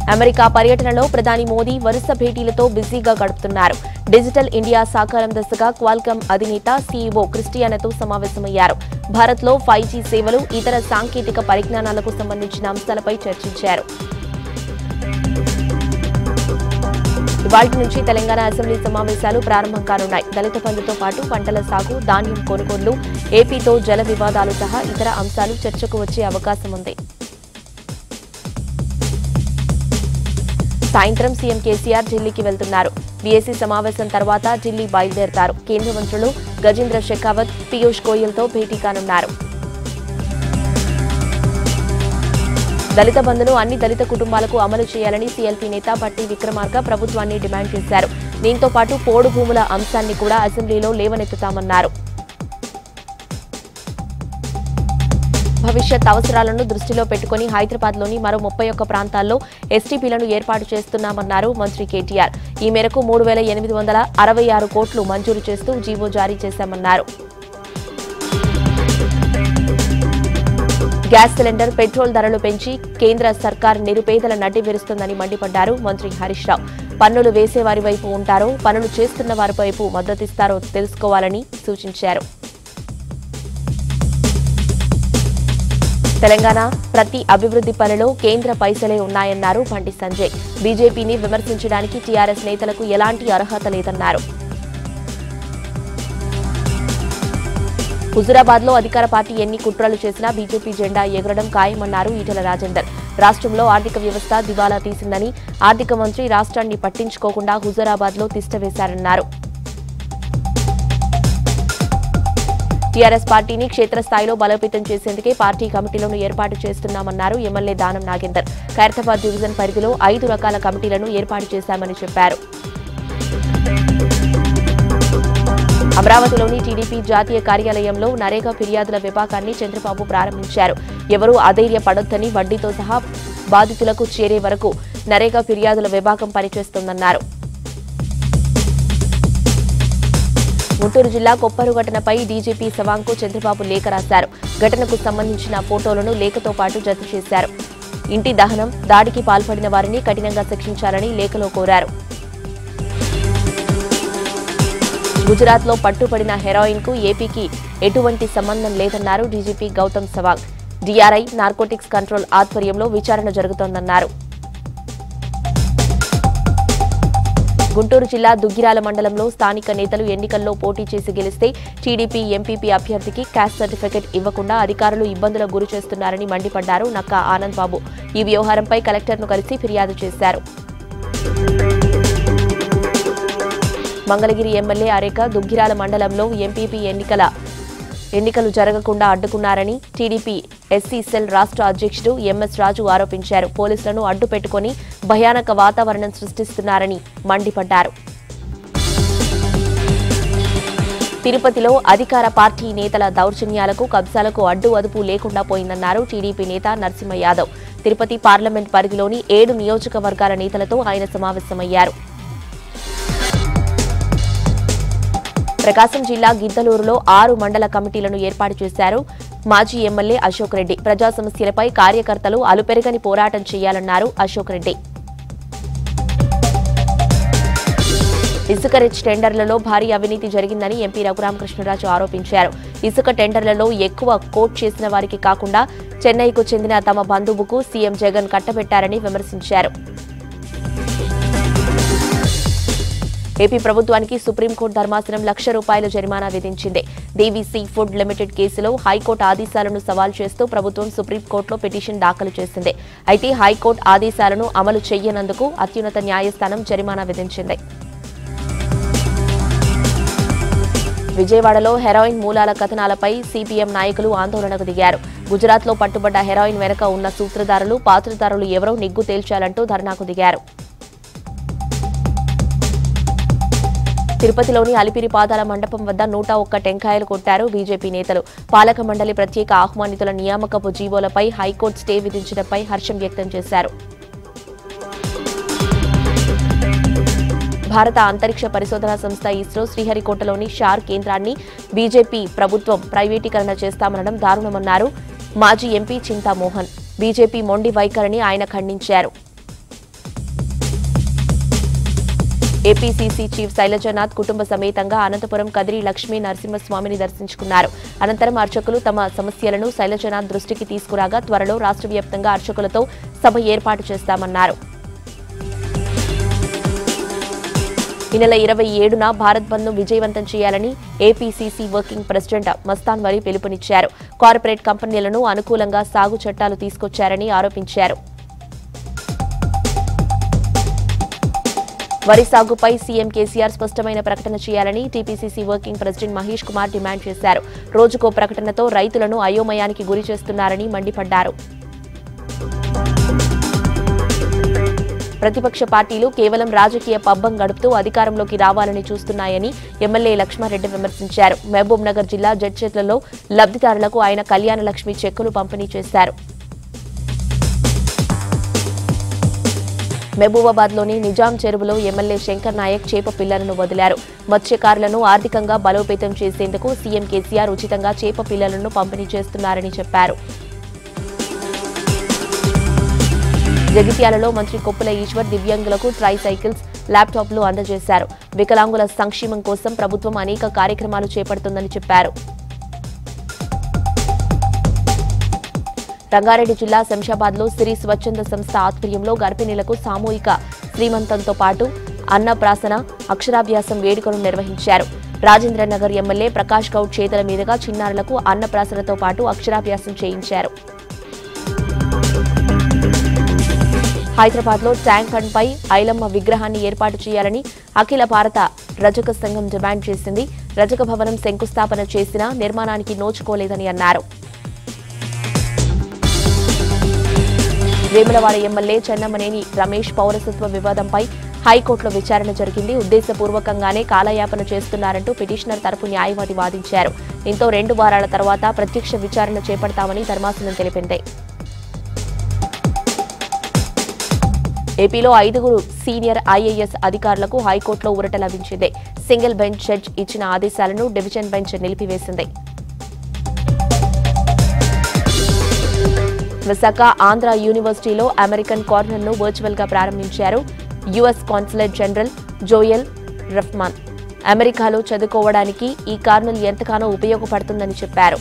America పర్యటనలో ప్రధాని మోదీ వరుస భేటీలతో బిజీగా గడుపుతున్నారు డిజిటల్ ఇండియా సాకారం దశగా క్వాల్కమ్ అధినేత సీఈఓ క్రిస్టియానాతో సమావేశమయ్యారు భారత్లో ఫైవ్ జీ సేవలు ఇతర సాంకేతిక పరిజ్ఞానాలకు సంబంధించిన అంశాలపై చర్చించారు ఇవాటి నుంచి తెలంగాణ అసెంబ్లీ సమావేశాలు ప్రారంభం కానున్నాయి దళిత బంధుతో పాటు పంటల సాగు ధాన్యం కొనుగోళ్లు ఏపీతో జల వివాదాలు సహా ఇతర అంశాలు చర్చకు వచ్చే అవకాశం ఉంది సాయంత్రం సీఎం కేసీఆర్ ఢిల్లీకి వెళ్తున్నారు బీఎస్సీ సమావేశం తర్వాత ఢిల్లీ బయలుదేరతారు కేంద్ర మంత్రులు గజేంద్ర షెకావత్ పీయూష్ గోయల్తో భేటీ కానున్నారు దళిత బంధును అన్ని దళిత కుటుంబాలకు అమలు చేయాలని సీఎల్పీ నేత పట్టి విక్రమార్క ప్రభుత్వాన్ని డిమాండ్ చేశారు దీంతో పాటు పోడు భూముల అంశాన్ని కూడా అసెంబ్లీలో లేవనెత్తుతామన్నారు భవిష్యత్ అవసరాలను దృష్టిలో పెట్టుకుని హైదరాబాద్లోని మరో ముప్పై ఒక్క ప్రాంతాల్లో ఎస్టీపీలను ఏర్పాటు చేస్తున్నామన్నారు మంత్రి కేటీఆర్ ఈ మేరకు మూడు వేల ఎనిమిది వందల అరవై ఆరు కోట్లు మంజూరు చేస్తూ జీవో జారీ చేశామన్నారు గ్యాస్ సిలిండర్ పెట్రోల్ ధరలు పెంచి కేంద్ర సర్కార్ నిరుపేదల నడ్డి విరుస్తుందని మండిపడ్డారు మంత్రి హరీష్ రావు పన్నులు వేసేవారి వైపు ఉంటారో పనులు చేస్తున్న వారి వైపు మద్దతిస్తారో తెలుసుకోవాలని సూచించారు తెలంగాణ ప్రతి అభివృద్ధి పనిలో కేంద్ర పైసలే ఉన్నాయన్నారు బండి సంజయ్ బీజేపీని విమర్శించడానికి టీఆర్ఎస్ నేతలకు ఎలాంటి అర్హత లేదన్నారు హుజురాబాద్ లో అధికార పార్టీ ఎన్ని కుట్రలు చేసినా బీజేపీ జెండా ఎగరడం ఖాయమన్నారు ఈటెల రాజేందర్ రాష్ట్రంలో ఆర్థిక వ్యవస్థ దివాలా తీసిందని ఆర్థిక మంత్రి రాష్ట్రాన్ని పట్టించుకోకుండా హుజురాబాద్ లో తిష్టవేశారన్నారు టీఆర్ఎస్ పార్టీని క్షేత్రస్థాయిలో బలోపేతం చేసేందుకే పార్టీ కమిటీలను ఏర్పాటు చేస్తున్నామన్నారు ఎమ్మెల్యే దానం నాగేందర్ ఖైరతాబాద్ డివిజన్ పరిధిలో ఐదు రకాల కమిటీలను ఏర్పాటు చేశామని చెప్పారు అమరావతిలోని టీడీపీ జాతీయ కార్యాలయంలో నరేగా ఫిర్యాదుల విభాగాన్ని చంద్రబాబు ప్రారంభించారు ఎవరూ అధైర్యపడొద్దని వడ్డీతో సహా బాధితులకు చేరే వరకు నరేగా ఫిర్యాదుల విభాగం పనిచేస్తోందన్నారు గుంటూరు జిల్లా కొప్పరు ఘటనపై డీజీపీ సవాంగ్కు చంద్రబాబు లేఖ రాశారు ఘటనకు సంబంధించిన ఫోటోలను లేఖతో పాటు జత చేశారు ఇంటి దహనం దాడికి పాల్పడిన వారిని కఠినంగా శిక్షించాలని లేఖలో కోరారు గుజరాత్లో పట్టుబడిన హెరాయిన్ కు ఏపీకి ఎటువంటి సంబంధం లేదన్నారు DGP Gautam Sawang DRI narcotics control ఆధ్వర్యంలో విచారణ జరుగుతోందన్నారు గుంటూరు జిల్లా దుగ్గిరాల మండలంలో స్థానిక నేతలు ఎన్నికల్లో పోటీ చేసి గెలిస్తే టీడీపీ ఎంపీపీ అభ్యర్థికి క్యాస్ట్ సర్టిఫికెట్ ఇవ్వకుండా అధికారులు ఇబ్బందులకు గురి చేస్తున్నారని మండిపడ్డారు నక్కా ఆనంద్ బాబు ఈ వ్యవహారంపై కలెక్టర్ను కలిసి ఫిర్యాదు చేశారు మంగళగిరి ఎమ్మెల్యే అరేక దుగ్గిరాల మండలంలో ఎంపీపీ ఎన్నికల ఎన్నికలు జరగకుండా అడ్డుకున్నారని టీడీపీ ఎస్సీ సెల్ రాష్ట్ర అధ్యక్షుడు ఎంఎస్ రాజు ఆరోపించారు పోలీసులను అడ్డు పెట్టుకుని భయానక వాతావరణం సృష్టిస్తున్నారని మండిపడ్డారు తిరుపతిలో అధికార పార్టీ నేతల దౌర్జన్యాలకు కబ్జాలకు అడ్డు అదుపు లేకుండా పోయిందన్నారు టీడీపీ నేత నరసింహ యాదవ్ తిరుపతి పార్లమెంట్ పరిధిలోని ఏడు నియోజకవర్గాల నేతలతో ఆయన సమావేశమయ్యారు ప్రకాశం జిల్లా గిద్దలూరులో ఆరు మండల కమిటీలను ఏర్పాటు చేశారు మాజీ ఎమ్మెల్యే అశోక్ రెడ్డి ప్రజా సమస్యలపై కార్యకర్తలు అలుపెరగని పోరాటం చేయాలన్నారు అశోక్ రెడ్డి ఇసుక రిచ్ టెండర్లలో భారీ అవినీతి జరిగిందని ఎంపీ రఘురామకృష్ణరాజు ఆరోపించారు ఇసుక టెండర్లలో ఎక్కువ కోట్ చేసిన వారికి కాకుండా చెన్నైకు చెందిన తమ బంధువుకు సీఎం జగన్ కట్టబెట్టారని విమర్శించారు ఏపీ ప్రభుత్వానికి సుప్రీంకోర్టు ధర్మాసనం లక్ష రూపాయల జరిమానా విధించింది దేవీ సీ ఫుడ్ లిమిటెడ్ కేసులో హైకోర్టు ఆదేశాలను సవాల్ చేస్తూ ప్రభుత్వం సుప్రీంకోర్టులో పిటిషన్ దాఖలు చేసింది అయితే హైకోర్టు ఆదేశాలను అమలు చెయ్యనందుకు అత్యున్నత న్యాయస్థానం జరిమానా విధించింది విజయవాడలో హెరాయిన్ మూలాల కథనాలపై సిపిఎం నాయకులు ఆందోళనకు దిగారు గుజరాత్లో పట్టుబడ్డ హెరాయిన్ వెనుక ఉన్న సూత్రధారులు పాత్రధారులు ఎవరో నిగ్గు తేల్చాలంటూ ధర్నాకు దిగారు తిరుపతిలోని అలిపిరి పాదాల మండపం వద్ద నూట ఒక్క టెంకాయలు కొట్టారు బీజేపీ నేతలు పాలక మండలి ప్రత్యేక ఆహ్వానితుల నియామకపు జీవోలపై హైకోర్టు స్టే విధించడంపై హర్షం వ్యక్తం చేశారు భారత అంతరిక్ష పరిశోధనా సంస్థ ఇస్రో శ్రీహరికోటలోని షార్ కేంద్రాన్ని బీజేపీ ప్రభుత్వం ప్రైవేటీకరణ చేస్తామనడం దారుణమన్నారు మాజీ ఎంపీ చింతామోహన్ బీజేపీ మొండి వైఖరిని ఆయన ఖండించారు ఏపీసీసీ చీఫ్ శైలజనాథ్ కుటుంబ సమేతంగా అనంతపురం కదిరి లక్ష్మీ నరసింహస్వామిని దర్శించుకున్నారు అనంతరం అర్చకులు తమ సమస్యలను శైలజనాథ్ దృష్టికి తీసుకురాగా త్వరలో రాష్ట్ర వ్యాప్తంగా అర్చకులతో సభ ఏర్పాటు చేస్తామన్నారు ఈ నెల ఇరవై ఏడున భారత్ బంద్ను విజయవంతం చేయాలని APCC working president Mastan Vali పిలుపునిచ్చారు కార్పొరేట్ కంపెనీలను అనుకూలంగా సాగు చట్టాలు తీసుకొచ్చారని ఆరోపించారు వరి సాగుపై సీఎం కేసీఆర్ స్పష్టమైన ప్రకటన చేయాలని TPCC working president Mahesh Kumar demand చేశారు రోజుకో ప్రకటనతో రైతులను అయోమయానికి గురి చేస్తున్నారని మండిపడ్డారు ప్రతిపక్ష పార్టీలు కేవలం రాజకీయ పబ్బం గడుపుతూ అధికారంలోకి రావాలని చూస్తున్నాయని ఎమ్మెల్యే లక్ష్మారెడ్డి విమర్శించారు మహబూబ్ నగర్ జిల్లా జడ్చెట్లలో లబ్ధిదారులకు ఆయన కళ్యాణ లక్ష్మి చెక్కులు పంపిణీ చేశారు మహబూబాబాద్ లోని నిజాం చెరువులో ఎమ్మెల్యే శంకర్ నాయక్ చేప పిల్లలను వదిలారు మత్స్యకారులను ఆర్థికంగా బలోపేతం చేసేందుకు సీఎం కేసీఆర్ ఉచితంగా చేప పిల్లలను పంపిణీ చేస్తున్నారని చెప్పారు జగిత్యాలలో మంత్రి కొప్పుల ఈశ్వర్ దివ్యాంగులకు ట్రై సైకిల్స్ ల్యాప్టాప్లు అందజేశారు వికలాంగుల సంక్షేమం కోసం ప్రభుత్వం అనేక కార్యక్రమాలు చేపడుతుందని చెప్పారు రంగారెడ్డి జిల్లా శంషాబాద్ లో సిరి స్వచ్ఛంద సంస్థ ఆధ్వర్యంలో గర్భిణీలకు సామూహిక శ్రీమంతంతో పాటు అన్నప్రాసన అక్షరాభ్యాసం వేడుకలు నిర్వహించారు రాజేంద్ర నగర్ ఎమ్మెల్యే ప్రకాష్ గౌడ్ చేతుల మీదుగా చిన్నారులకు అన్నప్రాసనతో పాటు అక్షరాభ్యాసం చేయించారు హైదరాబాద్ లో ట్యాంక్ బండ్ పై ఐలమ్మ విగ్రహాన్ని ఏర్పాటు చేయాలని అఖిల భారత రజక సంఘం డిమాండ్ చేసింది రజక భవనం శంకుస్థాపన చేసినా నిర్మాణానికి నోచుకోలేదని అన్నారు వేములవాడ ఎమ్మెల్యే చెన్నమనేని రమేష్ పౌరసత్వ వివాదంపై హైకోర్టులో విచారణ జరిగింది ఉద్దేశపూర్వకంగానే కాలయాపన చేస్తున్నారంటూ పిటిషనర్ తరపు న్యాయవాది వాదించారు దీంతో రెండు వారాల తర్వాత ప్రత్యక్ష విచారణ చేపడతామని ధర్మాసనం తెలిపింది ఏపీలో ఐదుగురు సీనియర్ ఐఏఎస్ అధికారులకు హైకోర్టులో ఊరట లభించింది సింగిల్ బెంచ్ జడ్జ్ ఇచ్చిన ఆదేశాలను డివిజన్ బెంచ్ నిలిపివేసింది విశాఖ ఆంధ్ర యూనివర్సిటీలో అమెరికన్ కార్నర్ ను వర్చువల్ గా ప్రారంభించారు US consulate general Joel Reifman అమెరికాలో చదువుకోవడానికి ఈ కార్నల్ ఎంతగానో ఉపయోగపడుతుందని చెప్పారు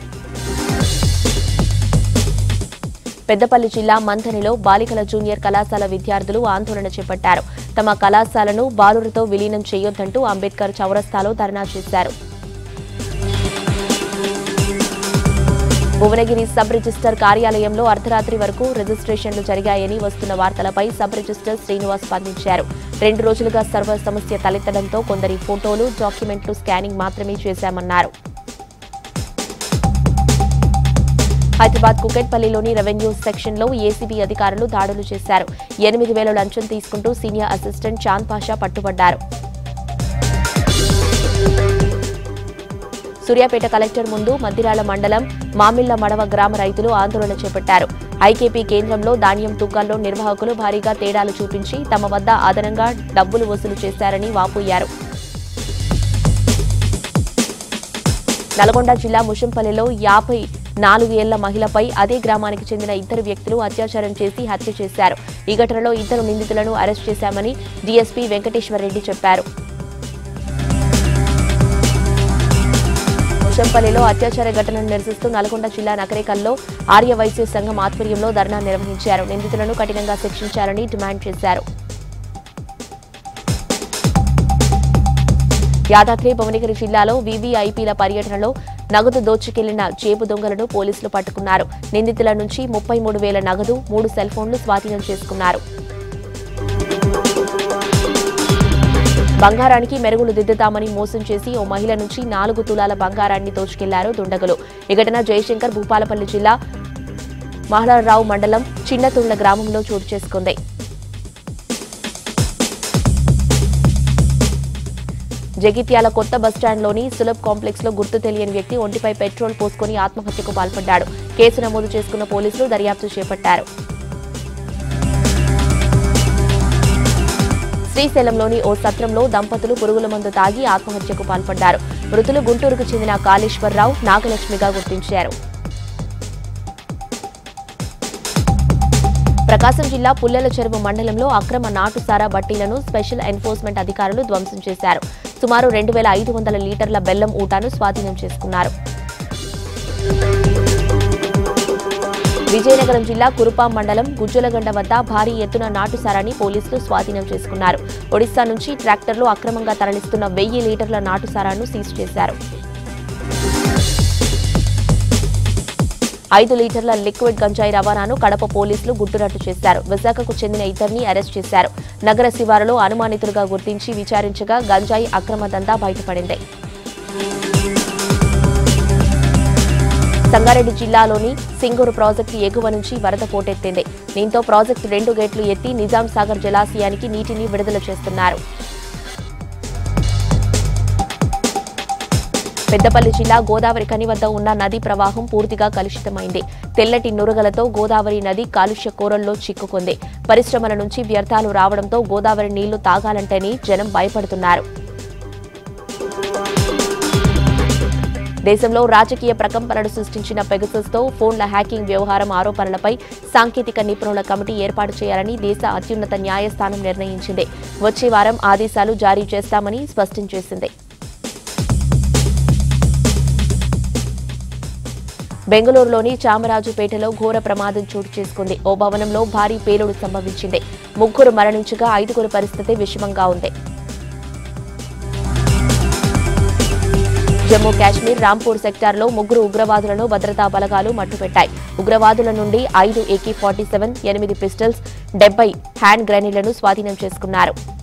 పెద్దపల్లి జిల్లా మంథనిలో బాలికల జూనియర్ కళాశాల విద్యార్థులు ఆందోళన చేపట్టారు తమ కళాశాలను బాలురతో విలీనం చేయొద్దంటూ అంబేద్కర్ చౌరస్తాలో ధర్నా చేశారు భువనగిరి సబ్ రిజిస్టర్ కార్యాలయంలో అర్ధరాత్రి వరకు రిజిస్ట్రేషన్లు జరిగాయని వస్తున్న వార్తలపై సబ్ రిజిస్టర్ శ్రీనివాస్ స్పందించారు రెండు రోజులుగా సర్వర్ సమస్య తలెత్తడంతో కొందరి ఫోటోలు డాక్యుమెంట్లు స్కానింగ్ మాత్రమే చేశామన్నారు హైదరాబాద్ కుకెట్పల్లిలోని రెవెన్యూ సెక్షన్ లో ఏసీబీ అధికారులు దాడులు చేశారు ఎనిమిది వేల లంచం తీసుకుంటూ సీనియర్ అసిస్టెంట్ చాంద్ పాషా పట్టుబడ్డారు సూర్యాపేట కలెక్టర్ ముందు మద్దిరాల మండలం మామిళ్ల మడవ గ్రామ రైతులు ఆందోళన చేపట్టారు ఐకేపీ కేంద్రంలో ధాన్యం తూకాల్లో నిర్వాహకులు భారీగా తేడాలు చూపించి తమ వద్ద అదనంగా డబ్బులు వసూలు చేశారని వాపోయారు నల్గొండ జిల్లా ముషంపల్లిలో యాభై నాలుగు ఏళ్ల మహిళపై అదే గ్రామానికి చెందిన ఇద్దరు వ్యక్తులు అత్యాచారం చేసి హత్య చేశారు ఈ ఘటనలో ఇద్దరు నిందితులను అరెస్ట్ చేశామని డీఎస్పీ వెంకటేశ్వరరెడ్డి చెప్పారు ముషంపల్లిలో అత్యాచార ఘటనను నిరసిస్తూ నల్గొండ జిల్లా నకరేకల్లో ఆర్య వైశ్య సంఘం ఆధ్వర్యంలో ధర్నా నిర్వహించారు నిందితులను కఠినంగా శిక్షించాలని డిమాండ్ చేశారు యాదాద్రి భువనగిరి జిల్లాలో వీవీఐపీల పర్యటనలో నగదు దోచుకెళ్లిన జేబు దొంగలను పోలీసులు పట్టుకున్నారు నిందితుల నుంచి ముప్పై మూడు వేల నగదు మూడు సెల్ ఫోన్లు స్వాధీనం చేసుకున్నారు బంగారానికి మెరుగులు దిద్దుతామని మోసం చేసి ఓ మహిళ నుంచి నాలుగు తులాల బంగారాన్ని దోచుకెళ్లారు దుండగులు ఈ ఘటన జయశంకర్ భూపాలపల్లి జిల్లా మహళరావు మండలం చిన్నతుండ్ల గ్రామంలో చోటు చేసుకుంది జగిత్యాల కొత్త బస్టాండ్లోని సులభ్ కాంప్లెక్స్ లో గుర్తు తెలియని వ్యక్తి ఒంటిపై పెట్రోల్ పోసుకుని ఆత్మహత్యకు పాల్పడ్డాడు కేసు నమోదు చేసుకున్న పోలీసులు దర్యాప్తు చేపట్టారు శ్రీశైలంలోని ఓ సత్రంలో దంపతులు పురుగుల మందు తాగి ఆత్మహత్యకు పాల్పడ్డారు మృతులు గుంటూరుకు చెందిన కాళేశ్వరరావు నాగలక్ష్మిగా గుర్తించారు ప్రకాశం జిల్లా పుల్లెల చెరువు మండలంలో అక్రమ నాటుసారా బట్టీలను స్పెషల్ ఎన్ఫోర్స్మెంట్ అధికారులు ధ్వంసం చేశారు సుమారు రెండు వేల ఐదు వందల లీటర్ల బెల్లం ఊటాను స్వాధీనం చేసుకున్నారు విజయనగరం జిల్లా కురుపాం మండలం గుజ్జలగండ వద్ద భారీ ఎత్తున నాటుసారాన్ని పోలీసులు స్వాధీనం చేసుకున్నారు ఒడిశా నుంచి ట్రాక్టర్లు అక్రమంగా తరలిస్తున్న వెయ్యి లీటర్ల నాటుసారాను సీజ్ చేశారు ఐదు లీటర్ల లిక్విడ్ గంజాయి రవాణాను కడప పోలీసులు గుట్టురట్టు చేశారు విశాఖకు చెందిన ఇద్దరిని అరెస్ట్ చేశారు నగర శివారులో అనుమానితులుగా గుర్తించి విచారించగా గంజాయి అక్రమ దందా బయటపడింది సంగారెడ్డి జిల్లాలోని సింగూరు ప్రాజెక్టు ఎగువ నుంచి వరద పోటెత్తింది దీంతో ప్రాజెక్టు రెండు గేట్లు ఎత్తి నిజాం సాగర్ జలాశయానికి నీటిని విడుదల చేస్తున్నారు పెద్దపల్లి జిల్లా గోదావరి కని వద్ద ఉన్న నది ప్రవాహం పూర్తిగా కలుషితమైంది తెల్లటి నురగలతో గోదావరి నది కాలుష్య కూరల్లో చిక్కుకుంది పరిశ్రమల నుంచి వ్యర్థాలు రావడంతో గోదావరి నీళ్లు తాగాలంటేనే జనం భయపడుతున్నారు దేశంలో రాజకీయ ప్రకంపనలు సృష్టించిన పెగసస్తో ఫోన్ల హ్యాకింగ్ వ్యవహారం ఆరోపణలపై సాంకేతిక నిపుణుల కమిటీ ఏర్పాటు చేయాలని దేశ అత్యున్నత న్యాయస్థానం నిర్ణయించింది వచ్చే వారం ఆదేశాలు జారీ చేస్తామని స్పష్టం చేసింది బెంగళూరులోని చామరాజుపేటలో ఘోర ప్రమాదం చోటు చేసుకుంది ఓ భవనంలో భారీ పేలుడు సంభవించింది ముగ్గురు మరణించగా ఐదుగురు పరిస్థితి విషమంగా ఉంది జమ్మూ కాశ్మీర్ రాంపూర్ సెక్టార్లో ముగ్గురు ఉగ్రవాదులను భద్రతా బలగాలు మట్టుపెట్టాయి ఉగ్రవాదుల నుండి ఐదు ఏకీ ఫార్టీ సెవెన్ ఎనిమిది పిస్టల్స్ డెబ్బై హ్యాండ్ గ్రెనేడ్లను స్వాధీనం చేసుకున్నారు